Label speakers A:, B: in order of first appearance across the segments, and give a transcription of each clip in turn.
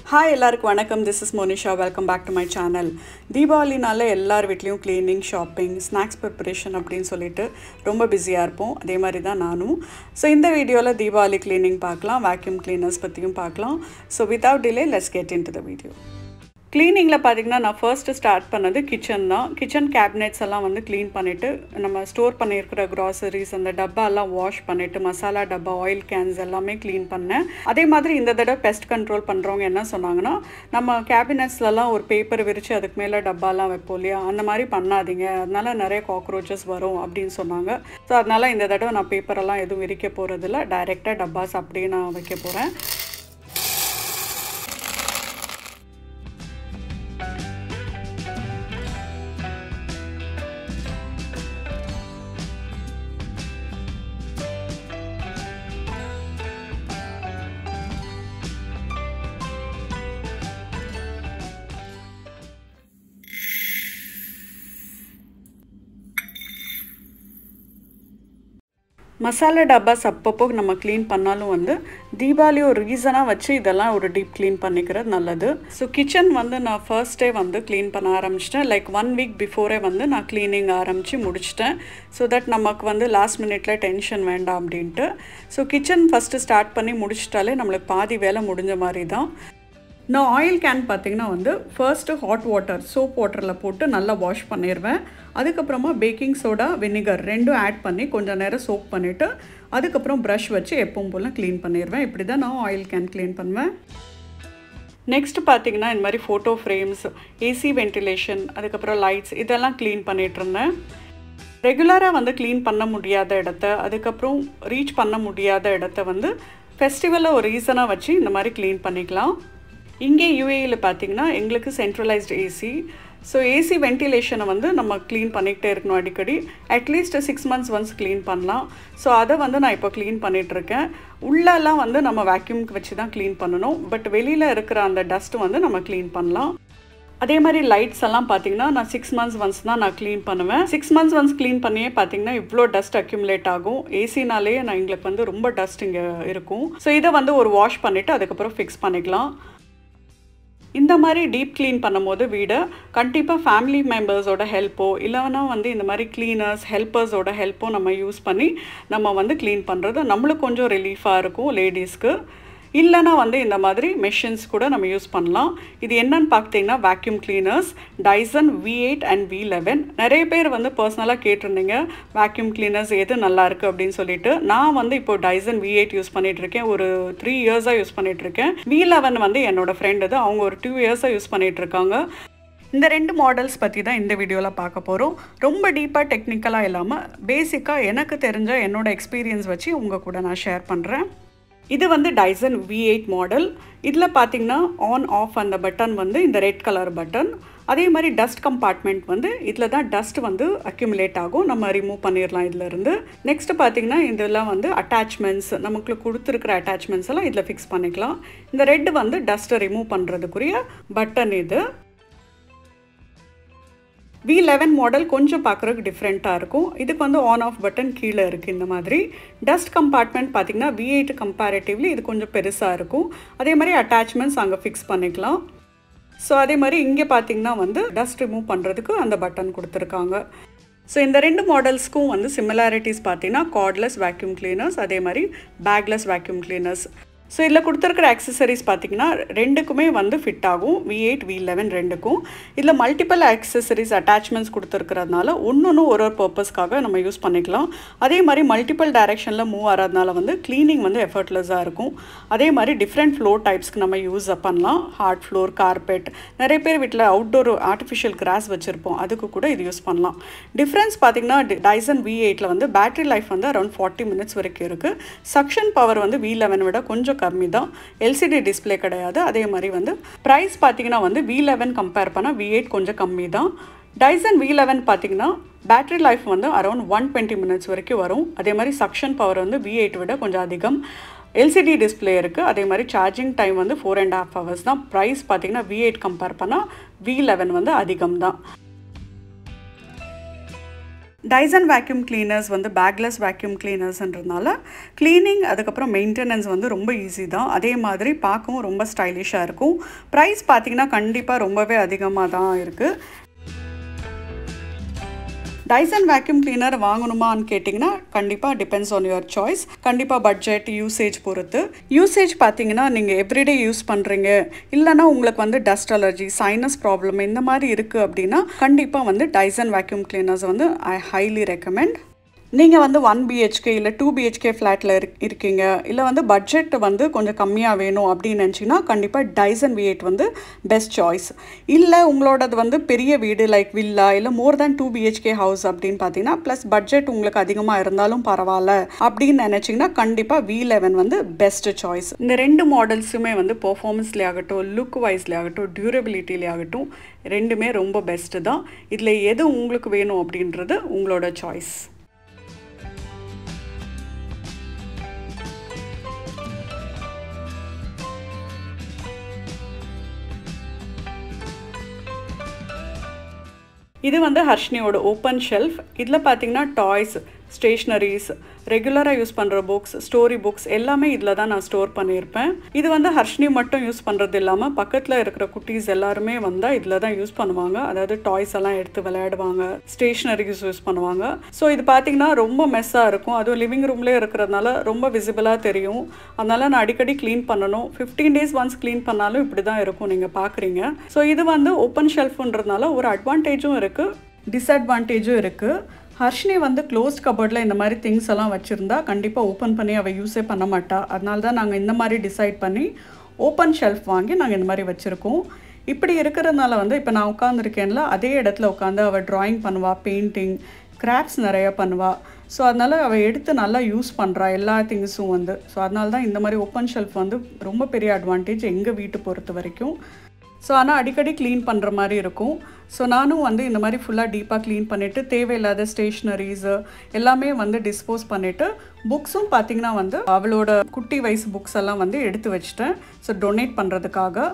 A: hi எல்லாருக்கும் வணக்கம் this is Monisha welcome back to my channel தீபாவளினால எல்லார் வீட்லேயும் க்ளீனிங் ஷாப்பிங் ஸ்நாக்ஸ் ப்ரிப்பரேஷன் அப்படின்னு சொல்லிட்டு ரொம்ப பிஸியாக இருப்போம் அதே மாதிரி தான் நானும் ஸோ இந்த வீடியோவில் தீபாவளி க்ளீனிங் பார்க்கலாம் வேக்யூம் கிளீனர்ஸ் பற்றியும் பார்க்கலாம் so without delay let's get into the video க்ளீனிங்கில் பார்த்தீங்கன்னா நான் ஃபர்ஸ்ட்டு ஸ்டார்ட் பண்ணது கிச்சன் தான் கிச்சன் கேபினெட்ஸ் எல்லாம் வந்து க்ளீன் பண்ணிவிட்டு நம்ம ஸ்டோர் பண்ணியிருக்கிற க்ராசரிஸ் அந்த டப்பா எல்லாம் வாஷ் பண்ணிவிட்டு மசாலா டப்பா ஆயில் கேன்ஸ் எல்லாமே க்ளீன் பண்ணேன் அதே மாதிரி இந்த தடவை பெஸ்ட் கண்ட்ரோல் பண்ணுறவங்க என்ன சொன்னாங்கன்னா நம்ம கேபினெட்ஸ்லலாம் ஒரு பேப்பர் விரித்து அதுக்கு மேலே டப்பாலாம் வைப்போம் இல்லையா அந்த மாதிரி பண்ணாதீங்க அதனால நிறைய காக்ரோச்சஸ் வரும் அப்படின்னு சொன்னாங்க ஸோ அதனால் இந்த தடவை நான் பேப்பரெல்லாம் எதுவும் விரிக்க போகிறதில்ல டைரெக்டாக டப்பாஸ் அப்படியே நான் வைக்க போகிறேன் மசாலா டப்பாஸ் அப்பப்போ நம்ம க்ளீன் பண்ணாலும் வந்து தீபாவளி ஒரு ரீசனாக வச்சு இதெல்லாம் ஒரு டீப் க்ளீன் பண்ணிக்கிறது நல்லது ஸோ கிச்சன் வந்து நான் ஃபர்ஸ்டே வந்து க்ளீன் பண்ண ஆரம்பிச்சிட்டேன் லைக் ஒன் வீக் பிஃபோரே வந்து நான் க்ளீனிங் ஆரம்பித்து முடிச்சிட்டேன் ஸோ தட் நமக்கு வந்து லாஸ்ட் மினிட்ல டென்ஷன் வேண்டாம் அப்படின்ட்டு ஸோ கிச்சன் ஃபஸ்ட்டு ஸ்டார்ட் பண்ணி முடிச்சிட்டாலே நம்மளுக்கு பாதி வேலை முடிஞ்ச மாதிரி தான் நான் ஆயில் கேன் பார்த்திங்கன்னா வந்து ஃபர்ஸ்ட்டு ஹாட் வாட்டர் சோப் வாட்டரில் போட்டு நல்லா வாஷ் பண்ணிடுவேன் அதுக்கப்புறமா பேக்கிங் சோடா வினிகர் ரெண்டும் ஆட் பண்ணி கொஞ்சம் நேரம் சோப் பண்ணிவிட்டு அதுக்கப்புறம் ப்ரஷ் வச்சு எப்பவும் போல் க்ளீன் பண்ணிடுவேன் இப்படி தான் நான் ஆயில் கேன் க்ளீன் பண்ணுவேன் நெக்ஸ்ட் பார்த்தீங்கன்னா இந்த மாதிரி ஃபோட்டோ ஃப்ரேம்ஸ் ஏசி வென்டிலேஷன் அதுக்கப்புறம் லைட்ஸ் இதெல்லாம் க்ளீன் பண்ணிகிட்டு இருந்தேன் ரெகுலராக வந்து க்ளீன் பண்ண முடியாத இடத்த அதுக்கப்புறம் ரீச் பண்ண முடியாத இடத்த வந்து ஃபெஸ்டிவலை ஒரு ரீசனாக வச்சு இந்த மாதிரி க்ளீன் பண்ணிக்கலாம் இங்கே யூஏயில் பார்த்தீங்கன்னா எங்களுக்கு சென்ட்ரலைஸ்டு ஏசி ஸோ ஏசி வென்டிலேஷனை வந்து நம்ம க்ளீன் பண்ணிக்கிட்டே இருக்கணும் அடிக்கடி at least six months once clean பண்ணலாம் ஸோ அதை வந்து நான் இப்போ க்ளீன் பண்ணிகிட்ருக்கேன் உள்ளெல்லாம் வந்து நம்ம வேக்யூம்க்கு வச்சு தான் க்ளீன் பண்ணணும் பட் வெளியில் இருக்கிற அந்த டஸ்ட்டு வந்து நம்ம க்ளீன் பண்ணலாம் அதே மாதிரி லைட்ஸ் எல்லாம் பார்த்தீங்கன்னா நான் சிக்ஸ் மந்த்ஸ் ஒன்ஸ் தான் நான் க்ளீன் பண்ணுவேன் சிக்ஸ் மந்த்ஸ் ஒன்ஸ் க்ளீன் பண்ணியே பார்த்தீங்கன்னா இவ்வளோ டஸ்ட் அக்யூமுலேட் ஆகும் ஏசினாலே நான் எங்களுக்கு வந்து ரொம்ப டஸ்ட் இங்கே இருக்கும் ஸோ இதை வந்து ஒரு வாஷ் பண்ணிவிட்டு அதுக்கப்புறம் ஃபிக்ஸ் பண்ணிக்கலாம் இந்த மாதிரி டீப் க்ளீன் பண்ணும்போது வீடை கண்டிப்பாக ஃபேமிலி மெம்பர்ஸோட ஹெல்ப்போ இல்லைனா வந்து இந்த மாதிரி க்ளீனர்ஸ் ஹெல்ப்பர்ஸோட ஹெல்ப்போ நம்ம யூஸ் பண்ணி நம்ம வந்து க்ளீன் பண்ணுறது நம்மளுக்கு கொஞ்சம் ரிலீஃபாக இருக்கும் லேடிஸ்க்கு இல்லைனா வந்து இந்த மாதிரி மெஷின்ஸ் கூட நம்ம யூஸ் பண்ணலாம் இது என்னன்னு பார்த்தீங்கன்னா vacuum cleaners Dyson V eight and V eleven நிறைய பேர் வந்து பர்சனலாக கேட்டிருந்தீங்க வேக்யூம் கிளீனர்ஸ் எது நல்லா இருக்குது அப்படின்னு சொல்லிட்டு நான் வந்து இப்போ டைசன் வி எயிட் யூஸ் பண்ணிட்டு இருக்கேன் ஒரு த்ரீ இயர்ஸாக யூஸ் பண்ணிட்டு இருக்கேன் வி லெவன் வந்து என்னோட ஃப்ரெண்டு தான் அவங்க ஒரு டூ இயர்ஸாக யூஸ் பண்ணிட்டு இருக்காங்க இந்த ரெண்டு மாடல்ஸ் பற்றி தான் இந்த வீடியோவில் பார்க்க போகிறோம் ரொம்ப டீப்பாக டெக்னிக்கலாக இல்லாமல் பேசிக்காக எனக்கு தெரிஞ்ச என்னோட எக்ஸ்பீரியன்ஸ் வச்சு உங்கள் கூட நான் ஷேர் பண்ணுறேன் இது வந்து டைசன் வி எயிட் மாடல் இதில் பார்த்தீங்கன்னா ஆன் ஆஃப் அந்த பட்டன் வந்து இந்த ரெட் கலர் பட்டன் அதே மாதிரி டஸ்ட் கம்பார்ட்மெண்ட் வந்து இதில் தான் டஸ்ட் வந்து அக்யூமுலேட் ஆகும் நம்ம ரிமூவ் பண்ணிடலாம் இதிலேருந்து நெக்ஸ்ட் பார்த்தீங்கன்னா இதெல்லாம் வந்து அட்டாச்மெண்ட்ஸ் நமக்கு கொடுத்துருக்குற அட்டாச்மெண்ட்ஸ் எல்லாம் இதில் ஃபிக்ஸ் பண்ணிக்கலாம் இந்த ரெட் வந்து டஸ்ட்டை ரிமூவ் பண்ணுறதுக்குரிய பட்டன் இது வி லெவன் மாடல் கொஞ்சம் பார்க்குறதுக்கு டிஃப்ரெண்ட்டாக இருக்கும் இதுக்கு வந்து ஆன் ஆஃப் பட்டன் கீழே இருக்குது இந்த மாதிரி டஸ்ட் கம்பார்ட்மெண்ட் பார்த்திங்கன்னா வி எயிட் கம்பேரிட்டிவ்லி இது கொஞ்சம் பெருசாக இருக்கும் அதே மாதிரி அட்டாச்மெண்ட்ஸ் அங்கே ஃபிக்ஸ் பண்ணிக்கலாம் ஸோ அதே மாதிரி இங்கே பார்த்திங்கன்னா வந்து டஸ்ட் ரிமூவ் பண்ணுறதுக்கு அந்த பட்டன் கொடுத்துருக்காங்க ஸோ இந்த ரெண்டு மாடல்ஸ்க்கும் வந்து சிமிலாரிட்டிஸ் பார்த்தீங்கன்னா கார்ட்லெஸ் வேக்யூம் கிளீனர்ஸ் அதே மாதிரி பேக்லெஸ் வேக்யூம் கிளீனர்ஸ் ஸோ இதில் கொடுத்துருக்குற அக்சசரிஸ் பார்த்திங்கன்னா ரெண்டுக்குமே வந்து ஃபிட் ஆகும் வி எயிட் வி லெவன் ரெண்டுக்கும் இதில் மல்டிபிள் அக்சசரிஸ் அட்டாச்மெண்ட்ஸ் கொடுத்துருக்கிறதுனால ஒன்று ஒன்று ஒரு ஒரு பர்பஸ்க்காக நம்ம யூஸ் பண்ணிக்கலாம் அதே மாதிரி மல்டிபிள் டைரெக்ஷனில் மூவ் ஆகிறதுனால வந்து க்ளீனிங் வந்து எஃபர்ட்லெஸ்ஸாக இருக்கும் அதே மாதிரி டிஃப்ரெண்ட் ஃப்ளோர் டைப்ஸ்க்கு நம்ம யூஸ் பண்ணலாம் ஹார்ட் ஃப்ளோர் கார்பெட் நிறைய பேர் வீட்டில் அவுட்டோர் ஆர்டிஃபிஷியல் கிராஸ் வச்சுருப்போம் அதுக்கு கூட இது யூஸ் பண்ணலாம் டிஃப்ரென்ஸ் பார்த்திங்கன்னா டைசன் வி எயிட்டில் வந்து பேட்டரி லைஃப் வந்து அரௌண்ட் ஃபார்ட்டி மினிட்ஸ் வரைக்கும் இருக்குது சக்ஷன் பவர் வந்து வி லெவன் விட கொஞ்சம் கொஞ்சம் கம்மி தான் எல்சிடி டிஸ்பிளே கிடையாது அதே மாதிரி வந்து ப்ரைஸ் பார்த்தீங்கன்னா வந்து வி லெவன் கம்பேர் பண்ணால் வி எயிட் கொஞ்சம் கம்மி தான் டைசன் வி லெவன் பார்த்தீங்கன்னா பேட்டரி லைஃப் வந்து அரௌண்ட் ஒன் டுவெண்ட்டி மினிட்ஸ் வரைக்கும் வரும் அதே மாதிரி சக்ஷன் பவர் வந்து வி எயிட் விட கொஞ்சம் அதிகம் எல்சிடி டிஸ்பிளே இருக்குது அதே மாதிரி சார்ஜிங் டைம் வந்து ஃபோர் அண்ட் ஹாஃப் ஹவர்ஸ் தான் ப்ரைஸ் பார்த்தீங்கன்னா வி எயிட் கம்பேர் பண்ணால் வி லெவன் வந்து அதிகம் தான் டைசன் வேக்யூம் கிளீனர்ஸ் வந்து பேக்லெஸ் வேக்யூம் கிளீனர்ஸ்ன்றதுனால க்ளீனிங் அதுக்கப்புறம் மெயின்டெனன்ஸ் வந்து ரொம்ப ஈஸி தான் அதே மாதிரி பார்க்கவும் ரொம்ப ஸ்டைலிஷாக இருக்கும் ப்ரைஸ் பார்த்தீங்கன்னா கண்டிப்பாக ரொம்பவே அதிகமாக தான் இருக்குது டைசன் வேக்யூம் கிளீனர் வாங்கணுமான்னு கேட்டிங்கன்னா கண்டிப்பாக டிபெண்ட்ஸ் ஆன் யுவர் சாய்ஸ் கண்டிப்பாக பட்ஜெட் யூசேஜ் பொறுத்து யூசேஜ் பார்த்தீங்கன்னா நீங்கள் எவ்ரிடே யூஸ் பண்ணுறீங்க இல்லைனா உங்களுக்கு வந்து டஸ்ட் அலர்ஜி சைனஸ் ப்ராப்ளம் இந்த மாதிரி இருக்குது அப்படின்னா கண்டிப்பாக வந்து டைசன் வேக்யூம் கிளீனர்ஸ் வந்து ஐ ஹைலி ரெக்கமெண்ட் நீங்கள் வந்து ஒன் பிஹெச்கே இல்லை டூ பிஹெச்கே ஃப்ளாட்டில் இருக் இருக்கீங்க இல்லை வந்து பட்ஜெட் வந்து கொஞ்சம் கம்மியாக வேணும் அப்படின்னு நினச்சிங்கன்னா கண்டிப்பாக டைசன் வி எயிட் வந்து பெஸ்ட் சாய்ஸ் இல்லை உங்களோடது வந்து பெரிய வீடு லைக் வில்லா இல்லை more than two BHK house அப்படின்னு பார்த்தீங்கன்னா ப்ளஸ் பட்ஜெட் உங்களுக்கு அதிகமாக இருந்தாலும் பரவாயில்ல அப்படின்னு நினச்சிங்கன்னா கண்டிப்பாக வி லெவன் வந்து பெஸ்ட் சாய்ஸ் இந்த ரெண்டு மாடல்ஸுமே வந்து பெர்ஃபார்மன்ஸ்லேயே ஆகட்டும் லுக் வைஸ்லேயே ஆகட்டும் டியூரபிலிட்டிலே ஆகட்டும் ரெண்டுமே ரொம்ப பெஸ்ட்டு தான் இதில் எது உங்களுக்கு வேணும் அப்படின்றது உங்களோட சாய்ஸ் இது வந்து ஹர்ஷினியோட ஓப்பன் ஷெல்ஃப் இதில் பார்த்தீங்கன்னா டாய்ஸ் ஸ்டேஷ்னரிஸ் ரெகுலராக யூஸ் பண்ணுற புக்ஸ் ஸ்டோரி புக்ஸ் எல்லாமே இதில் தான் நான் ஸ்டோர் பண்ணியிருப்பேன் இது வந்து ஹர்ஷினி மட்டும் யூஸ் பண்ணுறது இல்லாமல் பக்கத்தில் இருக்கிற குட்டீஸ் எல்லாருமே வந்தால் இதில் தான் யூஸ் பண்ணுவாங்க அதாவது டாய்ஸ் எல்லாம் எடுத்து விளையாடுவாங்க ஸ்டேஷ்னரிஸ் யூஸ் பண்ணுவாங்க ஸோ இது பார்த்தீங்கன்னா ரொம்ப மெஸ்ஸாக இருக்கும் அதுவும் லிவிங் ரூம்லேயே இருக்கிறதுனால ரொம்ப விசிபிளாக தெரியும் அதனால் நான் அடிக்கடி க்ளீன் பண்ணணும் ஃபிஃப்டீன் டேஸ் ஒன்ஸ் க்ளீன் பண்ணாலும் இப்படி தான் இருக்கும் நீங்கள் பார்க்குறீங்க ஸோ இது வந்து ஓப்பன் ஷெல்ஃப்ன்றதுனால ஒரு அட்வான்டேஜும் இருக்குது டிஸ்அட்வான்டேஜும் இருக்குது ஹர்ஷினி வந்து க்ளோஸ்ட் கபோர்டில் இந்த மாதிரி திங்ஸ் எல்லாம் வச்சுருந்தா கண்டிப்பாக ஓப்பன் பண்ணி அவள் யூஸே பண்ண மாட்டா அதனால தான் நாங்கள் இந்த மாதிரி டிசைட் பண்ணி ஓப்பன் ஷெல்ஃப் வாங்கி நாங்கள் இந்த மாதிரி வச்சுருக்கோம் இப்படி இருக்கிறதுனால வந்து இப்போ நான் உட்காந்துருக்கேன்ல அதே இடத்துல உட்காந்து அவள் ட்ராயிங் பண்ணுவாள் பெயிண்டிங் கிராஃப்ட்ஸ் நிறையா பண்ணுவாள் ஸோ அதனால் அவள் எடுத்து நல்லா யூஸ் பண்ணுறா எல்லா திங்ஸும் வந்து ஸோ அதனால தான் இந்த மாதிரி ஓப்பன் ஷெல்ஃப் வந்து ரொம்ப பெரிய அட்வான்டேஜ் எங்கள் வீட்டு பொறுத்த வரைக்கும் ஸோ ஆனால் அடிக்கடி க்ளீன் பண்ணுற மாதிரி இருக்கும் ஸோ நானும் வந்து இந்த மாதிரி ஃபுல்லாக டீப்பாக க்ளீன் பண்ணிவிட்டு தேவையில்லாத ஸ்டேஷ்னரிஸு எல்லாமே வந்து டிஸ்போஸ் பண்ணிவிட்டு புக்ஸும் பார்த்திங்கன்னா வந்து அவளோட குட்டி வயசு புக்ஸ் எல்லாம் வந்து எடுத்து வச்சுட்டேன் ஸோ டொனேட் பண்ணுறதுக்காக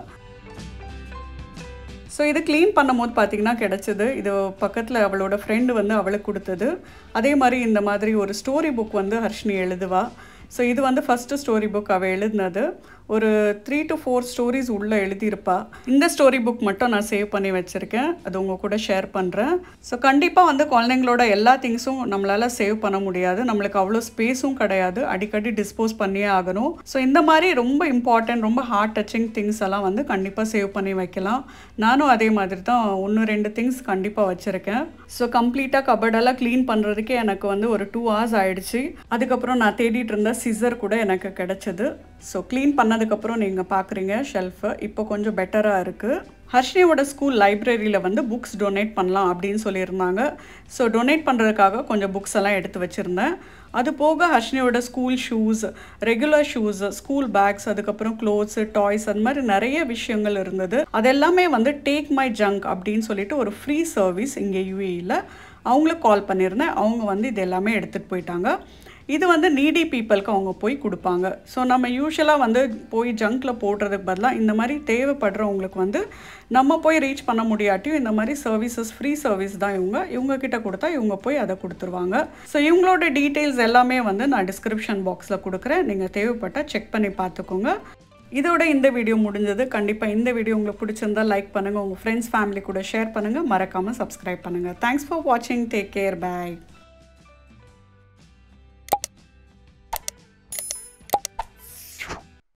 A: ஸோ இது க்ளீன் பண்ணும்போது பார்த்தீங்கன்னா கிடச்சிது இது பக்கத்தில் அவளோட ஃப்ரெண்டு வந்து அவளுக்கு கொடுத்தது அதே மாதிரி இந்த மாதிரி ஒரு ஸ்டோரி புக் வந்து ஹர்ஷினி எழுதுவா ஸோ இது வந்து ஃபஸ்ட்டு ஸ்டோரி புக் அவள் எழுதினது ஒரு த்ரீ டு ஃபோர் ஸ்டோரிஸ் உள்ளே எழுதியிருப்பா இந்த ஸ்டோரி புக் மட்டும் நான் சேவ் பண்ணி வச்சுருக்கேன் அது உங்கள் கூட ஷேர் பண்ணுறேன் ஸோ கண்டிப்பாக வந்து குழந்தைங்களோட எல்லா திங்ஸும் நம்மளால் சேவ் பண்ண முடியாது நம்மளுக்கு அவ்வளோ ஸ்பேஸும் கிடையாது அடிக்கடி டிஸ்போஸ் பண்ணியே ஆகணும் ஸோ இந்த மாதிரி ரொம்ப இம்பார்ட்டன்ட் ரொம்ப ஹார்ட் டச்சிங் திங்ஸ் எல்லாம் வந்து கண்டிப்பாக சேவ் பண்ணி வைக்கலாம் நானும் அதே மாதிரி தான் ஒன்று ரெண்டு திங்ஸ் கண்டிப்பாக வச்சுருக்கேன் ஸோ கம்ப்ளீட்டாக கபடெல்லாம் க்ளீன் பண்ணுறதுக்கே எனக்கு வந்து ஒரு டூ ஹவர்ஸ் ஆயிடுச்சு அதுக்கப்புறம் நான் தேடிட்டு இருந்த சிசர் கூட எனக்கு கிடச்சிது ஸோ க்ளீன் பண்ணதுக்கப்புறம் நீங்கள் பார்க்குறீங்க ஷெல்ஃபு இப்போ கொஞ்சம் பெட்டராக இருக்குது ஹர்ஷினியோட ஸ்கூல் லைப்ரரியில் வந்து புக்ஸ் டொனேட் பண்ணலாம் அப்படின்னு சொல்லியிருந்தாங்க ஸோ டொனேட் பண்ணுறதுக்காக கொஞ்சம் புக்ஸ் எல்லாம் எடுத்து வச்சுருந்தேன் அது போக ஹர்ஷினியோட school shoes regular shoes school bags அதுக்கப்புறம் க்ளோத்ஸு டாய்ஸ் அந்த மாதிரி நிறைய விஷயங்கள் இருந்தது அதெல்லாமே வந்து டேக் மை ஜங்க் அப்படின்னு சொல்லிட்டு ஒரு ஃப்ரீ சர்வீஸ் இங்கே யூஏயில் அவங்களுக்கு கால் பண்ணியிருந்தேன் அவங்க வந்து இது எல்லாமே எடுத்துகிட்டு போயிட்டாங்க இது வந்து நீடி பீப்புளுக்கு அவங்க போய் கொடுப்பாங்க ஸோ நம்ம யூஸ்வலாக வந்து போய் ஜங்க்கில் போடுறதுக்கு பதிலாக இந்த மாதிரி தேவைப்படுறவங்களுக்கு வந்து நம்ம போய் ரீச் பண்ண முடியாட்டியும் இந்த மாதிரி சர்வீசஸ் ஃப்ரீ சர்வீஸ் தான் இவங்க இவங்க கிட்ட கொடுத்தா இவங்க போய் அதை கொடுத்துருவாங்க ஸோ இவங்களோட டீட்டெயில்ஸ் எல்லாமே வந்து நான் டிஸ்கிரிப்ஷன் பாக்ஸில் கொடுக்குறேன் நீங்கள் தேவைப்பட்டால் செக் பண்ணி பார்த்துக்கோங்க இதோட இந்த வீடியோ முடிஞ்சது கண்டிப்பாக இந்த வீடியோ உங்களுக்கு பிடிச்சிருந்தா லைக் பண்ணுங்கள் உங்கள் ஃப்ரெண்ட்ஸ் ஃபேமிலி கூட ஷேர் பண்ணுங்கள் மறக்காமல் சப்ஸ்கிரைப் பண்ணுங்கள் தேங்க்ஸ் ஃபார் வாட்சிங் டேக் கேர் பை